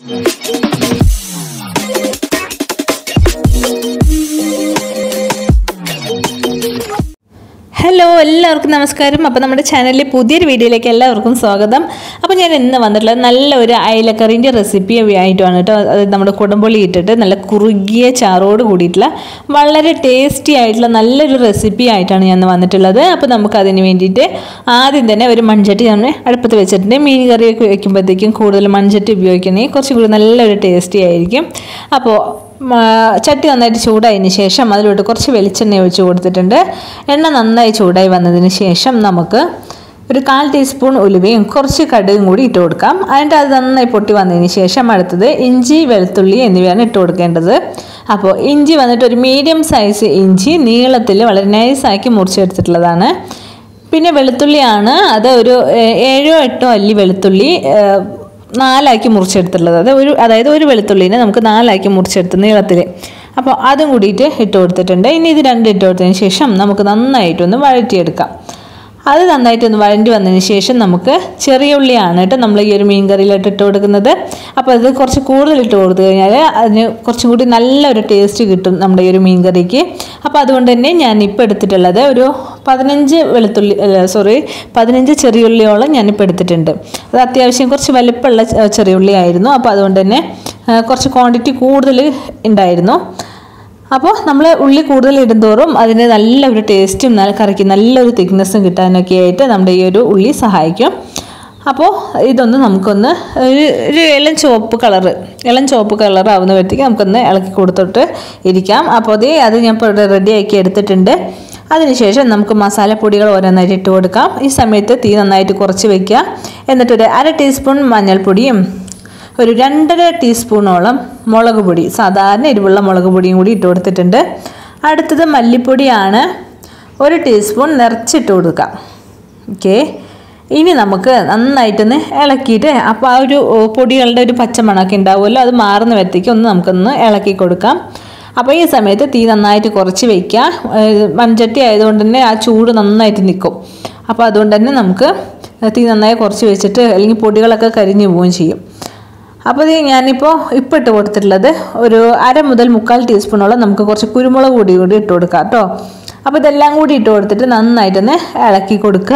hello എല്ലാവർക്കും നമസ്കാരം അപ്പോൾ നമ്മുടെ ചാനലിലെ പുതിയൊരു വീഡിയോയിലേക്ക് എല്ലാവർക്കും സ്വാഗതം അപ്പോൾ ഞാൻ ഇന്ന് വന്നിട്ടുള്ളത് നല്ല ഒരു അയലക്കറിൻ്റെ റെസിപ്പി ആയിട്ടുമാണ് കേട്ടോ അത് നമ്മുടെ കുടംപുളി ഇട്ടിട്ട് നല്ല കുറുകിയ ചാറോട് കൂടിയിട്ടുള്ള വളരെ ടേസ്റ്റി ആയിട്ടുള്ള നല്ലൊരു റെസിപ്പി ആയിട്ടാണ് ഞാൻ ഇന്ന് വന്നിട്ടുള്ളത് അപ്പോൾ നമുക്ക് അതിന് വേണ്ടിയിട്ട് ആദ്യം തന്നെ ഒരു മൺചട്ടി ഞാൻ അടുപ്പത്ത് വെച്ചിട്ടുണ്ട് മീൻ കറിയൊക്കെ വെക്കുമ്പോഴത്തേക്കും കൂടുതൽ മൺചട്ടി ഉപയോഗിക്കണമെങ്കിൽ കുറച്ചും കൂടി നല്ലൊരു ടേസ്റ്റി ആയിരിക്കും അപ്പോൾ മ, ചട്ടി നന്നായിട്ട് ചൂടായതിന് ശേഷം അതിലോട്ട് കുറച്ച് വെളിച്ചെണ്ണ ഒഴിച്ച് കൊടുത്തിട്ടുണ്ട് എണ്ണ നന്നായി ചൂടായി വന്നതിന് ശേഷം നമുക്ക് ഒരു കാൽ ടീസ്പൂൺ ഉലുവയും കുറച്ച് കടുകും കൂടി ഇട്ട് കൊടുക്കാം അതിൻ്റെ അത് നന്നായി പൊട്ടി വന്നതിന് ശേഷം അടുത്തത് ഇഞ്ചി വെളുത്തുള്ളി എന്നിവയാണ് ഇട്ട് കൊടുക്കേണ്ടത് അപ്പോൾ ഇഞ്ചി വന്നിട്ട് ഒരു മീഡിയം സൈസ് ഇഞ്ചി നീളത്തിൽ വളരെ നൈസാക്കി മുറിച്ചെടുത്തിട്ടുള്ളതാണ് പിന്നെ വെളുത്തുള്ളിയാണ് അത് ഒരു ഏഹ്, ഏഴോ എട്ടോ അല്ലി വെളുത്തുള്ളി ഏഹ്, നാലാക്കി മുറിച്ചെടുത്തുള്ളത് അത് ഒരു അതായത് ഒരു വെളുത്തുള്ളിനെ നമുക്ക് നാലാക്കി മുറിച്ചെടുത്ത് നീളത്തിൽ അപ്പോൾ അതും കൂടിയിട്ട് ഇട്ട് കൊടുത്തിട്ടുണ്ട് ഇനി ഇത് രണ്ട് ഇട്ട് കൊടുത്തതിന് ശേഷം നമുക്ക് നന്നായിട്ടൊന്ന് വഴറ്റിയെടുക്കാം അത് നന്നായിട്ടൊന്ന് വഴണ്ടി വന്നതിന് ശേഷം നമുക്ക് ചെറിയ ഉള്ളിയാണ് കേട്ടോ നമ്മൾ ഈ ഒരു മീൻ കറിയിലോട്ട് ഇട്ട് കൊടുക്കുന്നത് അപ്പോൾ അത് കുറച്ച് കൂടുതൽ ഇട്ട് കൊടുത്തു കഴിഞ്ഞാൽ അതിന് കുറച്ചും കൂടി നല്ലൊരു ടേസ്റ്റ് കിട്ടും നമ്മുടെ ഈ ഒരു മീൻ കറിക്ക് അപ്പോൾ അതുകൊണ്ട് തന്നെ ഞാൻ ഇപ്പോൾ എടുത്തിട്ടുള്ളത് ഒരു പതിനഞ്ച് വെളുത്തുള്ളി സോറി പതിനഞ്ച് ചെറിയുള്ളിയോളം ഞാനിപ്പോൾ എടുത്തിട്ടുണ്ട് അത് അത്യാവശ്യം കുറച്ച് വലിപ്പമുള്ള ചെ- ചെറിയുള്ളി ആയിരുന്നു അപ്പോൾ അതുകൊണ്ട് തന്നെ ആ, കുറച്ച് ക്വാണ്ടിറ്റി കൂടുതൽ ഉണ്ടായിരുന്നു അപ്പോൾ നമ്മൾ ഉള്ളി കൂടുതൽ ഇടുന്തോറും അതിന് നല്ലൊരു ടേസ്റ്റും നല്ല കറിക്ക് നല്ലൊരു തിക്നെസ്സും കിട്ടാനൊക്കെ ആയിട്ട് നമ്മുടെ ഈ ഒരു ഉള്ളി സഹായിക്കും അപ്പോൾ ഇതൊന്ന് നമുക്കൊന്ന് ഒരു ഒരു ഇളം ചുവപ്പ് കളറ് ഇളം ചുവപ്പ് കളർ ആവുന്നപ്പോഴത്തേക്ക് നമുക്കൊന്ന് ഇളക്കി കൊടുത്തിട്ട് ഇരിക്കാം അപ്പോൾ അതേ അത് ഞാൻ ഇപ്പോൾ ഇവിടെ റെഡിയാക്കി എടുത്തിട്ടുണ്ട് അതിനുശേഷം നമുക്ക് മസാലപ്പൊടികൾ ഓരോന്നായിട്ട് ഇട്ട് കൊടുക്കാം ഈ സമയത്ത് തീ നന്നായിട്ട് കുറച്ച് വെക്കുക എന്നിട്ടൊരു അര ടീസ്പൂൺ മഞ്ഞൾപ്പൊടിയും ഒരു രണ്ടര ടീസ്പൂണോളം മുളക് പൊടി സാധാരണ എരിവുള്ള മുളക് പൊടിയും കൂടി ഇട്ട് കൊടുത്തിട്ടുണ്ട് അടുത്തത് മല്ലിപ്പൊടിയാണ് ഒരു ടീസ്പൂൺ നിറച്ചിട്ട് കൊടുക്കാം ഓക്കെ ഇനി നമുക്ക് നന്നായിട്ടൊന്ന് ഇളക്കിയിട്ട് അപ്പോൾ ആ ഒരു ഓ, പൊടികളുടെ ഒരു പച്ചമണമൊക്കെ ഉണ്ടാവുമല്ലോ അത് മാറുന്ന വരത്തേക്ക് ഒന്ന് നമുക്കൊന്ന് ഇളക്കി കൊടുക്കാം അപ്പോൾ ഈ സമയത്ത് തീ നന്നായിട്ട് കുറച്ച് വയ്ക്കുക ഏഹ് മൺചട്ടി ആയതുകൊണ്ട് തന്നെ ആ ചൂട് നന്നായിട്ട് നിൽക്കും അപ്പോൾ അതുകൊണ്ട് തന്നെ നമുക്ക് തീ നന്നായി കുറച്ച് വെച്ചിട്ട് അല്ലെങ്കിൽ പൊടികളൊക്കെ കരിഞ്ഞു പോവുകയും ചെയ്യും അപ്പോൾ ഇത് ഞാനിപ്പോൾ ഇപ്പോൾ ഇട്ട് കൊടുത്തിട്ടുള്ളത് ഒരു അര മുതൽ മുക്കാൽ ടീസ്പൂണോളം നമുക്ക് കുറച്ച് കുരുമുളക് പൊടി കൂടി ഇട്ട് കൊടുക്കാം കേട്ടോ അപ്പോൾ ഇതെല്ലാം കൂടി ഇട്ട് കൊടുത്തിട്ട് നന്നായിട്ടൊന്ന് ഇളക്കി കൊടുക്കുക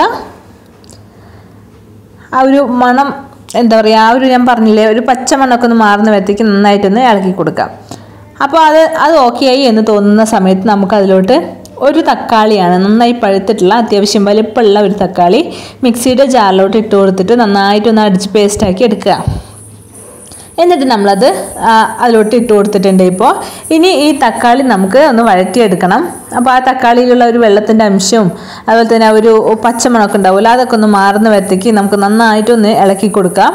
ആ ഒരു മണം എന്താ പറയുക ആ ഒരു ഞാൻ പറഞ്ഞില്ലേ ഒരു പച്ച മണമൊക്കെ ഒന്ന് മാറുന്ന വരത്തേക്ക് നന്നായിട്ടൊന്ന് ഇളക്കി കൊടുക്കാം അപ്പോൾ അത് അത് ഓക്കെ ആയി എന്ന് തോന്നുന്ന സമയത്ത് നമുക്ക് അതിലോട്ട് ഒരു തക്കാളിയാണ് നന്നായി പഴുത്തിട്ടുള്ള അത്യാവശ്യം വലിപ്പമുള്ള ഒരു തക്കാളി മിക്സിയുടെ ജാറിലോട്ട് ഇട്ട് കൊടുത്തിട്ട് നന്നായിട്ടൊന്ന് അടിച്ച് പേസ്റ്റാക്കി എടുക്കുക എന്നിട്ട് നമ്മളത് ആ, അതിലോട്ട് ഇട്ട് കൊടുത്തിട്ടുണ്ട് ഇപ്പോൾ ഇനി ഈ തക്കാളി നമുക്ക് ഒന്ന് വഴറ്റിയെടുക്കണം അപ്പോൾ ആ തക്കാളിയിലുള്ള ഒരു വെള്ളത്തിൻ്റെ അംശവും അതുപോലെ തന്നെ ആ ഒരു പച്ചമണമൊക്കെ ഉണ്ടാവില്ല അതൊക്കെ ഒന്ന് മാറുന്ന വരത്തേക്ക് നമുക്ക് നന്നായിട്ടൊന്ന് ഇളക്കി കൊടുക്കാം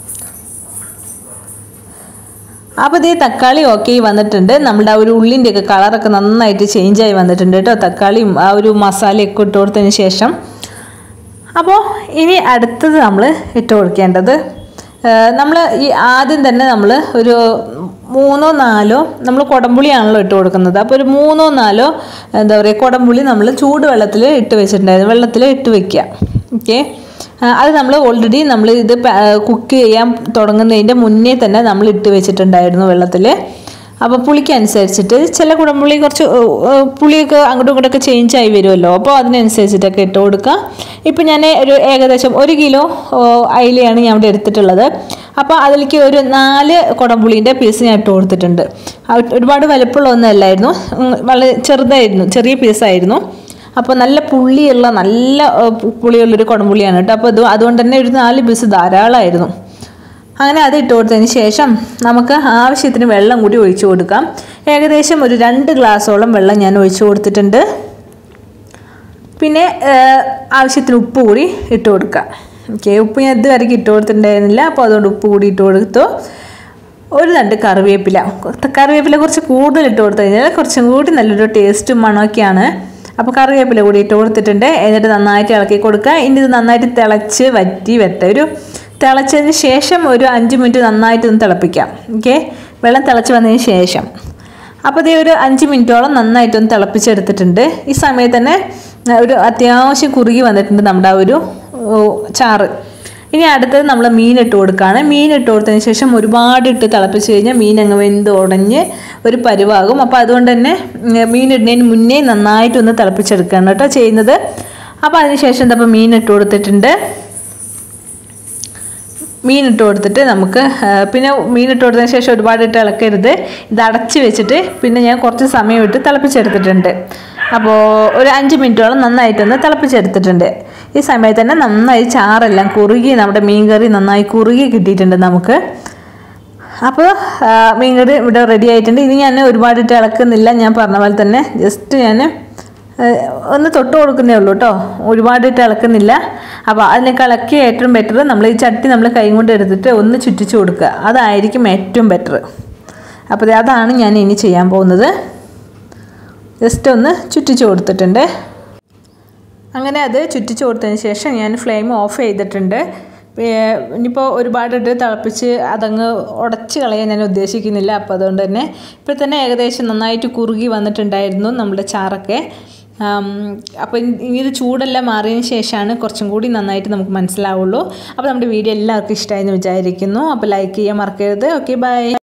അപ്പോൾ ഇത് തക്കാളി ഓക്കെ വന്നിട്ടുണ്ട് നമ്മുടെ ആ ഒരു ഉള്ളിൻ്റെയൊക്കെ കളറൊക്കെ നന്നായിട്ട് ചേഞ്ചായി വന്നിട്ടുണ്ട് കേട്ടോ തക്കാളിയും ആ ഒരു മസാലയൊക്കെ ഇട്ട് കൊടുത്തതിന് ശേഷം അപ്പോൾ ഇനി അടുത്തത് നമ്മൾ ഇട്ട് കൊടുക്കേണ്ടത് നമ്മൾ ഈ ആദ്യം തന്നെ നമ്മൾ ഒരു മൂന്നോ നാലോ നമ്മൾ കുടംപുളിയാണല്ലോ ഇട്ട് കൊടുക്കുന്നത് അപ്പോൾ ഒരു മൂന്നോ നാലോ എന്താ പറയുക കുടംപുളി നമ്മൾ ചൂടുവെള്ളത്തിൽ ഇട്ട് വെച്ചിട്ടുണ്ടായിരുന്നു വെള്ളത്തിൽ ഇട്ട് വെക്കുക ഓക്കെ അത് നമ്മൾ ഓൾറെഡി നമ്മൾ ഇത് കുക്ക് ചെയ്യാൻ തുടങ്ങുന്നതിൻ്റെ മുന്നേ തന്നെ നമ്മൾ ഇട്ട് വെച്ചിട്ടുണ്ടായിരുന്നു വെള്ളത്തിൽ അപ്പോൾ പുളിക്ക് അനുസരിച്ചിട്ട് ചില കുടംപുളി കുറച്ച് ഏഹ്, ഏഹ്, പുളിയൊക്കെ അങ്ങോട്ടും ഇങ്ങോട്ടൊക്കെ ചേഞ്ച് ആയി വരുമല്ലോ അപ്പോൾ അതിനനുസരിച്ചിട്ടൊക്കെ ഇട്ട് കൊടുക്കുക ഇപ്പം ഞാൻ ഒരു ഏകദേശം ഒരു കിലോ ഏഹ്, അയിലയാണ് ഞാൻ ഇവിടെ എടുത്തിട്ടുള്ളത് അപ്പോൾ അതിലേക്ക് ഒരു നാല് കുടംപുളീൻ്റെ പീസ് ഞാൻ ഇട്ട് കൊടുത്തിട്ടുണ്ട് ആ ഒരുപാട് വലുപ്പമുള്ള ഒന്നല്ലായിരുന്നു ഉം, വളരെ ചെറുതായിരുന്നു ചെറിയ പീസായിരുന്നു അപ്പോൾ നല്ല പുള്ളിയുള്ള നല്ല ഏഹ്, പു- പുളിയുള്ളൊരു കുടംപുളിയാണ് കേട്ടോ അപ്പോൾ അത് അതുകൊണ്ട് തന്നെ ഒരു നാല് പീസ് ധാരാളമായിരുന്നു അങ്ങനെ അത് ഇട്ട് കൊടുത്തതിന് ശേഷം നമുക്ക് ആവശ്യത്തിന് വെള്ളം കൂടി ഒഴിച്ചു കൊടുക്കാം ഏകദേശം ഒരു രണ്ട് ഗ്ലാസ്സോളം വെള്ളം ഞാൻ ഒഴിച്ചു കൊടുത്തിട്ടുണ്ട് പിന്നെ ഏഹ്, ആവശ്യത്തിന് ഉപ്പ് കൂടി ഇട്ട് കൊടുക്കാം ഓക്കെ ഉപ്പ് ഞാൻ ഇതുവരെയ്ക്ക് ഇട്ട് കൊടുത്തിട്ടുണ്ടായിരുന്നില്ല അപ്പോൾ അതുകൊണ്ട് ഉപ്പ് കൂടി ഇട്ട് കൊടുത്തു ഒരു രണ്ട് കറിവേപ്പില കറിവേപ്പില കുറച്ച് കൂടുതൽ ഇട്ട് കൊടുത്തു കഴിഞ്ഞാൽ കുറച്ചും കൂടി നല്ലൊരു ടേസ്റ്റും മണമൊക്കെയാണ് അപ്പോൾ കറിവേപ്പില കൂടി ഇട്ട് കൊടുത്തിട്ടുണ്ട് എന്നിട്ട് നന്നായിട്ട് ഇളക്കി കൊടുക്കുക ഇനി ഇത് നന്നായിട്ട് തിളച്ച് വറ്റി വരട്ടെ ഒരു തിളച്ചതിന് ശേഷം ഒരു അഞ്ച് മിനിറ്റ് നന്നായിട്ട് ഒന്ന് തിളപ്പിക്കാം ഓക്കെ വെള്ളം തിളച്ച് വന്നതിന് ശേഷം അപ്പോൾ ഇതേ ഒരു അഞ്ച് മിനിറ്റോളം നന്നായിട്ടൊന്ന് തിളപ്പിച്ചെടുത്തിട്ടുണ്ട് ഈ സമയത്ത് തന്നെ ഒരു അത്യാവശ്യം കുറുകി വന്നിട്ടുണ്ട് നമ്മുടെ ആ ഒരു ഓ, ചാറ് ഇനി അടുത്തത് നമ്മൾ മീൻ ഇട്ട് കൊടുക്കുകയാണ് മീൻ ഇട്ട് കൊടുത്തതിന് ശേഷം ഒരുപാട് ഇട്ട് തിളപ്പിച്ച് കഴിഞ്ഞാൽ മീൻ അങ്ങ് വെന്ത് ഉടഞ്ഞ് ഒരു പരുവാകും അപ്പോൾ അതുകൊണ്ട് തന്നെ ഉം, മീൻ ഇടുന്നതിന് മുന്നേ നന്നായിട്ടൊന്ന് തിളപ്പിച്ചെടുക്കുകയാണ് കേട്ടോ ചെയ്യുന്നത് അപ്പോൾ അതിന് ശേഷം എന്താ ഇപ്പോൾ മീൻ ഇട്ട് കൊടുത്തിട്ടുണ്ട് മീൻ ഇട്ട് കൊടുത്തിട്ട് നമുക്ക് ആ, പിന്നെ മീൻ ഇട്ട് കൊടുത്തതിന് ശേഷം ഒരുപാട് ഇട്ട് ഇളക്കരുത് ഇത് അടച്ച് വെച്ചിട്ട് പിന്നെ ഞാൻ കുറച്ച് സമയം ഇട്ട് തിളപ്പിച്ചെടുത്തിട്ടുണ്ട് അപ്പോൾ ഒരു അഞ്ച് മിനിറ്റോളം നന്നായിട്ടൊന്ന് തിളപ്പിച്ചെടുത്തിട്ടുണ്ട് ഈ സമയത്ത് തന്നെ നന്നായി ചാറെല്ലാം കുറുകി നമ്മുടെ മീൻ കറി നന്നായി കുറുകി കിട്ടിയിട്ടുണ്ട് നമുക്ക് അപ്പോൾ ആ, മീൻ കറി ഇവിടെ റെഡി ആയിട്ടുണ്ട് ഇനി ഞാൻ ഒരുപാട് ഇട്ട് ഇളക്കുന്നില്ല ഞാൻ പറഞ്ഞ പോലെ തന്നെ ജസ്റ്റ് ഞാൻ ഏഹ് ഒന്ന് തൊട്ട് കൊടുക്കുന്നേ ഉള്ളൂ കേട്ടോ ഒരുപാട് ഇട്ട് ഇളക്കുന്നില്ല അപ്പോൾ അതിനൊക്കെ ഇളക്കി ഏറ്റവും ബെറ്റർ നമ്മൾ ഈ ചട്ടി നമ്മൾ കൈ കൊണ്ട് എടുത്തിട്ട് ഒന്ന് ചുറ്റിച്ച് കൊടുക്കുക അതായിരിക്കും ഏറ്റവും ബെറ്റർ അപ്പോൾ ദേ അതാണ് ഞാൻ ഇനി ചെയ്യാൻ പോകുന്നത് ജസ്റ്റ് ഒന്ന് ചുറ്റിച്ച് കൊടുത്തിട്ടുണ്ട് അങ്ങനെ അത് ചുറ്റിച്ച് കൊടുത്തതിന് ശേഷം ഞാൻ ഫ്ലെയിം ഓഫ് ചെയ്തിട്ടുണ്ട് ഏർ ഇനിയിപ്പോൾ ഒരുപാടിട്ട് തിളപ്പിച്ച് അതങ്ങ് ഉടച്ച് കളയാൻ ഞാൻ ഉദ്ദേശിക്കുന്നില്ല അപ്പോൾ അതുകൊണ്ട് തന്നെ ഇപ്പോൾ തന്നെ ഏകദേശം നന്നായിട്ട് കുറുകി വന്നിട്ടുണ്ടായിരുന്നു നമ്മുടെ ചാറൊക്കെ ആം, അപ്പോൾ ഇനി ഇത് ചൂടെല്ലാം മാറിയതിന് ശേഷമാണ് കുറച്ചും കൂടി നന്നായിട്ട് നമുക്ക് മനസ്സിലാവുള്ളൂ അപ്പോൾ നമ്മുടെ വീഡിയോ എല്ലാവർക്കും ഇഷ്ടമായി എന്ന് വിചാരിക്കുന്നു അപ്പോൾ ലൈക്ക് ചെയ്യാൻ മറക്കരുത് ഓക്കെ ബൈ